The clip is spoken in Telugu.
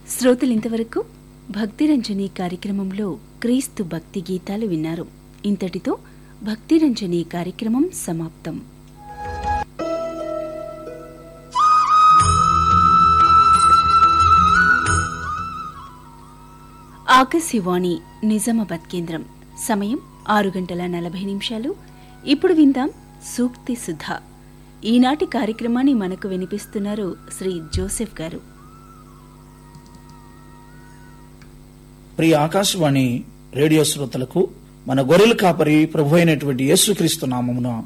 శ్రోతలింతవరకు భక్తిరంజని కార్యక్రమంలో క్రీస్తు భక్తి గీతాలు విన్నారు ఇంతటితో భక్తిరంజని కార్యక్రమం సమాప్తం ఆకాశవాణి నిజామాబాద్ కేంద్రం సమయం ఆరు గంటల నలభై నిమిషాలు ఇప్పుడు విందాం సూక్తి సుధ ఈనాటి కార్యక్రమాన్ని మనకు వినిపిస్తున్నారు శ్రీ జోసెఫ్ గారు ప్రియ ఆకాశవాణి రేడియో శ్రోతలకు మన గొర్రెల కాపరి ప్రభు అయినటువంటి యేసుక్రీస్తు నామమున